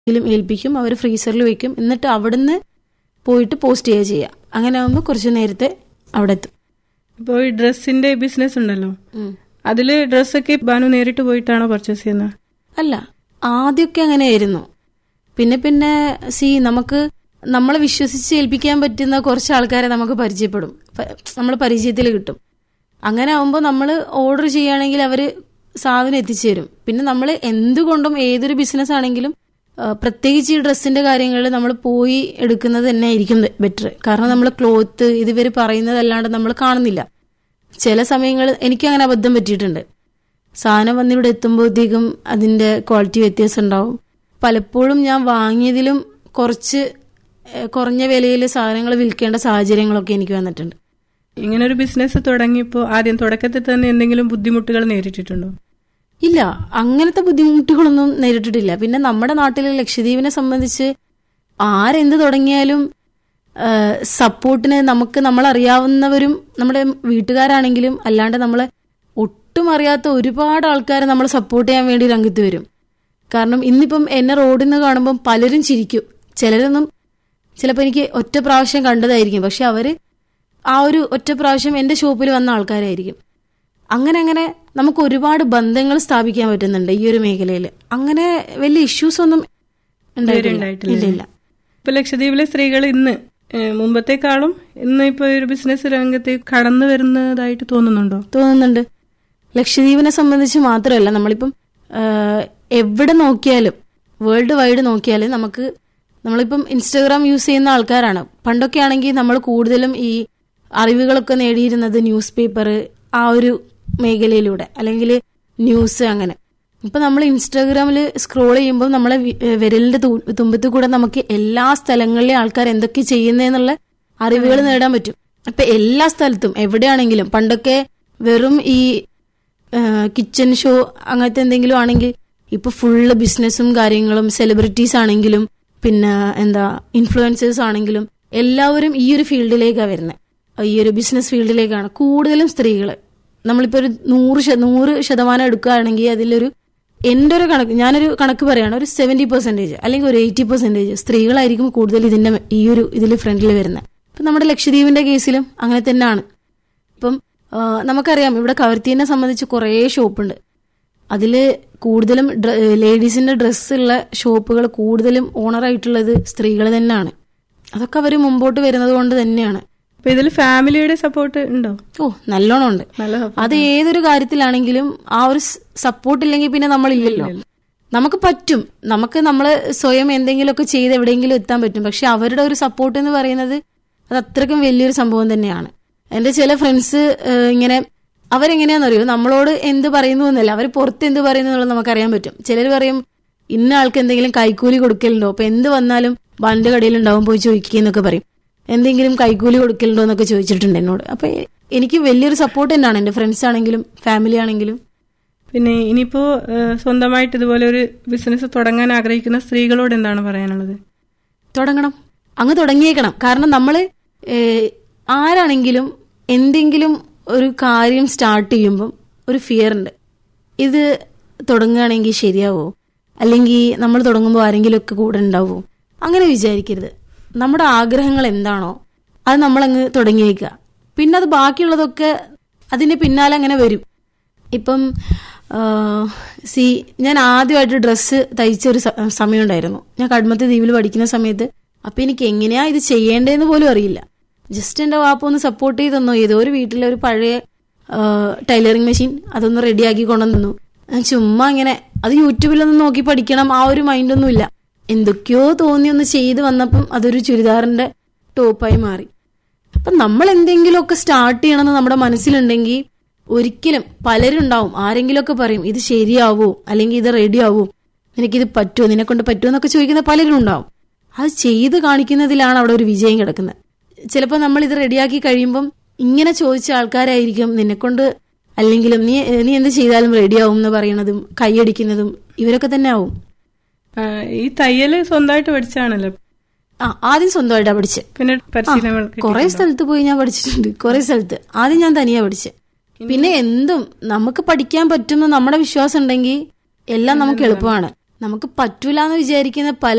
ിലും ഏൽപ്പിക്കും അവർ ഫ്രീസറിൽ വെക്കും എന്നിട്ട് അവിടുന്ന് പോയിട്ട് പോസ്റ്റ് ചെയ്യുക ചെയ്യുക അങ്ങനെ ആകുമ്പോൾ കുറച്ച് നേരത്തെ അവിടെ എത്തും ഇപ്പോൾ ഈ ഡ്രസ്സിന്റെ ബിസിനസ് ഉണ്ടല്ലോ അതില് ഡ്രസ്സൊക്കെ ബാനു നേരിട്ട് പോയിട്ടാണോ പർച്ചേസ് ചെയ്യുന്നത് അല്ല ആദ്യമൊക്കെ അങ്ങനെയായിരുന്നു പിന്നെ പിന്നെ സി നമുക്ക് നമ്മളെ വിശ്വസിച്ച് ഏൽപ്പിക്കാൻ പറ്റുന്ന കുറച്ച് ആൾക്കാരെ നമുക്ക് പരിചയപ്പെടും നമ്മൾ പരിചയത്തിൽ കിട്ടും അങ്ങനെ ആവുമ്പോൾ നമ്മൾ ഓർഡർ ചെയ്യുകയാണെങ്കിൽ അവർ സാധനം എത്തിച്ചു തരും പിന്നെ നമ്മൾ എന്തുകൊണ്ടും ഏതൊരു ബിസിനസ് ആണെങ്കിലും ആ, പ്രത്യേകിച്ച് ഈ ഡ്രസ്സിന്റെ കാര്യങ്ങളിൽ നമ്മൾ പോയി എടുക്കുന്നത് തന്നെ ആയിരിക്കും ബെറ്റർ കാരണം നമ്മൾ ക്ലോത്ത് ഇത് ഇവർ പറയുന്നതല്ലാണ്ട് നമ്മൾ കാണുന്നില്ല ചില സമയങ്ങളിൽ എനിക്ക് അങ്ങനെ അബദ്ധം പറ്റിയിട്ടുണ്ട് സാധനം വന്നിവിടെ എത്തുമ്പോഴത്തേക്കും അതിന്റെ ക്വാളിറ്റി വ്യത്യാസം ഉണ്ടാവും പലപ്പോഴും ഞാൻ വാങ്ങിയതിലും കുറച്ച് ഏഹ്, കുറഞ്ഞ വിലയിൽ സാധനങ്ങൾ വിൽക്കേണ്ട സാഹചര്യങ്ങളൊക്കെ എനിക്ക് വന്നിട്ടുണ്ട് ഇങ്ങനെ ഒരു ബിസിനസ് തുടങ്ങിയപ്പോൾ ആദ്യം തുടക്കത്തിൽ തന്നെ എന്തെങ്കിലും ബുദ്ധിമുട്ടുകൾ നേരിട്ടിട്ടുണ്ടോ ഇല്ല അങ്ങനത്തെ ബുദ്ധിമുട്ടുകളൊന്നും നേരിട്ടിട്ടില്ല പിന്നെ നമ്മുടെ നാട്ടിലെ ലക്ഷദ്വീപിനെ സംബന്ധിച്ച് ആരെന്ത് തുടങ്ങിയാലും സപ്പോർട്ടിന് നമുക്ക് നമ്മളറിയാവുന്നവരും നമ്മുടെ വീട്ടുകാരാണെങ്കിലും അല്ലാണ്ട് നമ്മളെ ഒട്ടും അറിയാത്ത ഒരുപാട് ആൾക്കാരെ നമ്മൾ സപ്പോർട്ട് ചെയ്യാൻ വേണ്ടി രംഗത്ത് വരും കാരണം ഇന്നിപ്പം എന്നെ റോഡിൽ നിന്ന് കാണുമ്പം പലരും ചിരിക്കും ചിലരൊന്നും ചിലപ്പോൾ എനിക്ക് ഒറ്റ പ്രാവശ്യം കണ്ടതായിരിക്കും പക്ഷെ അവര് ആ ഒരു ഒറ്റ പ്രാവശ്യം എന്റെ ഷോപ്പിൽ വന്ന ആൾക്കാരായിരിക്കും അങ്ങനെ അങ്ങനെ നമുക്ക് ഒരുപാട് ബന്ധങ്ങൾ സ്ഥാപിക്കാൻ പറ്റുന്നുണ്ട് ഈ ഒരു മേഖലയിൽ അങ്ങനെ വലിയ ഇഷ്യൂസ് ഒന്നും ഉണ്ടായിട്ടില്ല ഉണ്ടായിട്ടില്ല. ഇല്ല ഇല്ല ഇപ്പൊ ലക്ഷദ്വീപിലെ സ്ത്രീകൾ ഇന്ന് ഏഹ്, മുമ്പത്തെക്കാളും ഇന്ന് ഇപ്പൊ ഒരു ബിസിനസ് രംഗത്തേക്ക് കടന്നു വരുന്നതായിട്ട് തോന്നുന്നുണ്ടോ തോന്നുന്നുണ്ട് ലക്ഷദ്വീപിനെ സംബന്ധിച്ച് മാത്രമല്ല നമ്മളിപ്പം ആഹ്, എവിടെ നോക്കിയാലും വേൾഡ് വൈഡ് നോക്കിയാലും നമുക്ക് നമ്മളിപ്പം ഇൻസ്റ്റാഗ്രാം യൂസ് ചെയ്യുന്ന ആൾക്കാരാണ് പണ്ടൊക്കെ ആണെങ്കിൽ നമ്മൾ കൂടുതലും ഈ അറിവുകളൊക്കെ നേടിയിരുന്നത് ന്യൂസ് പേപ്പർ ആ ഒരു മേഖലയിലൂടെ അല്ലെങ്കിൽ ന്യൂസ് അങ്ങനെ ഇപ്പൊ നമ്മൾ ഇൻസ്റ്റാഗ്രാമിൽ സ്ക്രോൾ ചെയ്യുമ്പോൾ നമ്മളെ വി- ഏഹ് വിരലിന്റെ തു- തുമ്പത്തിൽ കൂടെ നമുക്ക് എല്ലാ സ്ഥലങ്ങളിലെ ആൾക്കാർ എന്തൊക്കെ ചെയ്യുന്നതെന്നുള്ള അറിവുകൾ നേടാൻ പറ്റും അപ്പൊ എല്ലാ സ്ഥലത്തും എവിടെയാണെങ്കിലും പണ്ടൊക്കെ വെറും ഈ കിച്ചൺ ഷോ അങ്ങനത്തെ എന്തെങ്കിലും ആണെങ്കിൽ ഇപ്പൊ ഫുള്ള് ബിസിനസ്സും കാര്യങ്ങളും സെലിബ്രിറ്റീസ് ആണെങ്കിലും പിന്നെ എന്താ ഇൻഫ്ലുവൻസേഴ്സ് ആണെങ്കിലും എല്ലാവരും ഈ ഒരു ഫീൽഡിലേക്കാണ് വരുന്നത് ഈ ഒരു ബിസിനസ് ഫീൽഡിലേക്കാണ് കൂടുതലും സ്ത്രീകൾ നമ്മളിപ്പോ ഒരു നൂറ് ശത- നൂറ് ശതമാനം എടുക്കുകയാണെങ്കിൽ അതിലൊരു എൻ്റെ ഒരു കണക്ക് ഞാനൊരു കണക്ക് പറയാണ് ഒരു സെവന്റി പെർസെന്റേജ് അല്ലെങ്കിൽ ഒരു എയ്റ്റി പെർസെന്റേജ് സ്ത്രീകളായിരിക്കും കൂടുതൽ ഇതിന്റെ ഈ ഒരു ഇതിൽ ഫ്രണ്ടിൽ വരുന്നത് ഇപ്പൊ നമ്മുടെ ലക്ഷദ്വീപിന്റെ കേസിലും അങ്ങനെ തന്നെയാണ് ഇപ്പം ആ, നമുക്കറിയാം ഇവിടെ കവർത്തീനെ സംബന്ധിച്ച് കുറേ ഷോപ്പുണ്ട് അതിൽ കൂടുതലും ഡ്ര- ലേഡീസിന്റെ ഡ്രസ്സുള്ള ഷോപ്പുകൾ കൂടുതലും ഓണറായിട്ടുള്ളത് സ്ത്രീകൾ തന്നെയാണ് അതൊക്കെ അവർ മുമ്പോട്ട് വരുന്നത് കൊണ്ട് തന്നെയാണ് അപ്പൊ ഇതിൽ ഫാമിലിയുടെ സപ്പോർട്ട് ഉണ്ടോ ഓ നല്ലോണം ഉണ്ട് നല്ല അത് ഏതൊരു കാര്യത്തിലാണെങ്കിലും ആ ഒരു സപ്പോർട്ട് ഇല്ലെങ്കിൽ പിന്നെ നമ്മളില്ലല്ലോ നമുക്ക് പറ്റും നമുക്ക് നമ്മൾ സ്വയം എന്തെങ്കിലുമൊക്കെ ചെയ്ത് എവിടെയെങ്കിലും എത്താൻ പറ്റും പക്ഷെ അവരുടെ ഒരു സപ്പോർട്ട് എന്ന് പറയുന്നത് അത് അത്രയ്ക്കും വലിയൊരു സംഭവം തന്നെയാണ് എന്റെ ചില ഫ്രണ്ട്സ് ഇങ്ങനെ അവരെങ്ങനെയാണെന്നറിയോ നമ്മളോട് എന്ത് പറയുന്നു എന്നല്ല അവർ പുറത്ത് എന്ത് പറയുന്നു എന്നുള്ളത് നമുക്കറിയാൻ പറ്റും ചിലർ പറയും ഇന്ന ആൾക്ക് എന്തെങ്കിലും കൈക്കൂലി കൊടുക്കലുണ്ടോ അപ്പൊ എന്ത് വന്നാലും ബാലിന്റെ കടയിലുണ്ടാവും പോയി ചോദിക്കുക എന്നൊക്കെ പറയും എന്തെങ്കിലും കൈക്കൂലി കൊടുക്കലുണ്ടോ എന്നൊക്കെ ചോദിച്ചിട്ടുണ്ട് എന്നോട് അപ്പൊ എനിക്ക് വലിയൊരു സപ്പോർട്ട് തന്നെയാണ് എന്റെ ഫ്രണ്ട്സ് ആണെങ്കിലും ഫാമിലി ആണെങ്കിലും പിന്നെ ഇനിയിപ്പോ ഏഹ്, സ്വന്തമായിട്ട് ഇതുപോലെ ഒരു ബിസിനസ് തുടങ്ങാൻ ആഗ്രഹിക്കുന്ന സ്ത്രീകളോട് എന്താണ് പറയാനുള്ളത് തുടങ്ങണം അങ്ങ് തുടങ്ങിയേക്കണം കാരണം നമ്മൾ ആരാണെങ്കിലും എന്തെങ്കിലും ഒരു കാര്യം സ്റ്റാർട്ട് ചെയ്യുമ്പം ഒരു ഫിയർ ഉണ്ട് ഇത് തുടങ്ങുകയാണെങ്കിൽ ശരിയാവോ അല്ലെങ്കിൽ നമ്മൾ തുടങ്ങുമ്പോൾ ആരെങ്കിലുമൊക്കെ കൂടെ ഉണ്ടാവോ അങ്ങനെ വിചാരിക്കരുത് നമ്മുടെ ആഗ്രഹങ്ങൾ എന്താണോ അത് നമ്മളങ്ങ് തുടങ്ങിയേക്കുക പിന്നെ അത് ബാക്കിയുള്ളതൊക്കെ അതിന്റെ പിന്നാലെ അങ്ങനെ വരും ഇപ്പം സി ഞാൻ ആദ്യമായിട്ട് ഡ്രസ്സ് തയ്ച്ച ഒരു സ- സമയമുണ്ടായിരുന്നു ഞാൻ കടമത്തെ ദ്വീപിൽ പഠിക്കുന്ന സമയത്ത് അപ്പൊ എനിക്ക് എങ്ങനെയാ ഇത് ചെയ്യേണ്ടതെന്ന് പോലും അറിയില്ല ജസ്റ്റ് എന്റെ വാപ്പ ഒന്ന് സപ്പോർട്ട് ചെയ്ത് തന്നു ഏതോ ഒരു വീട്ടിലെ ഒരു പഴയ ടൈലറിംഗ് മെഷീൻ അതൊന്ന് റെഡിയാക്കി കൊണ്ടുവന്നു ഞാൻ ചുമ്മാ ഇങ്ങനെ അത് യൂട്യൂബിലൊന്നും നോക്കി പഠിക്കണം ആ ഒരു മൈൻഡൊന്നും ഇല്ല എന്തൊക്കെയോ തോന്നി ഒന്ന് ചെയ്ത് വന്നപ്പം അതൊരു ചുരിദാറിന്റെ ടോപ്പായി മാറി അപ്പൊ നമ്മൾ എന്തെങ്കിലുമൊക്കെ സ്റ്റാർട്ട് ചെയ്യണമെന്ന് നമ്മുടെ മനസ്സിലുണ്ടെങ്കിൽ ഒരിക്കലും പലരും ഉണ്ടാവും ആരെങ്കിലുമൊക്കെ പറയും ഇത് ശരിയാവോ അല്ലെങ്കിൽ ഇത് റെഡി ആവോ നിനക്കിത് പറ്റുമോ നിന്നെ കൊണ്ട് പറ്റുമോ എന്നൊക്കെ ചോദിക്കുന്ന പലരും ഉണ്ടാവും അത് ചെയ്ത് കാണിക്കുന്നതിലാണ് അവിടെ ഒരു വിജയം കിടക്കുന്നത് ചിലപ്പോൾ നമ്മൾ ഇത് റെഡിയാക്കി കഴിയുമ്പം ഇങ്ങനെ ചോദിച്ച ആൾക്കാരായിരിക്കും നിന്നെക്കൊണ്ട് അല്ലെങ്കിലും നീ നീ എന്ത് ചെയ്താലും റെഡിയാവും എന്ന് പറയണതും കൈയടിക്കുന്നതും ഇവരൊക്കെ തന്നെ ആവും ആ, ഈ തയ്യല് സ്വന്തമായിട്ട് പഠിച്ചാണല്ലോ ആ ആദ്യം സ്വന്തമായിട്ടാ പഠിച്ചത് പിന്നെ പരിശീലനങ്ങൾ കുറെ സ്ഥലത്ത് പോയി ഞാൻ പഠിച്ചിട്ടുണ്ട് കുറെ സ്ഥലത്ത് ആദ്യം ഞാൻ തനിയാ പഠിച്ചത് പിന്നെ എന്തും നമുക്ക് പഠിക്കാൻ പറ്റുമെന്ന് നമ്മുടെ വിശ്വാസം ഉണ്ടെങ്കിൽ എല്ലാം നമുക്ക് എളുപ്പമാണ് നമുക്ക് പറ്റൂല എന്ന് വിചാരിക്കുന്ന പല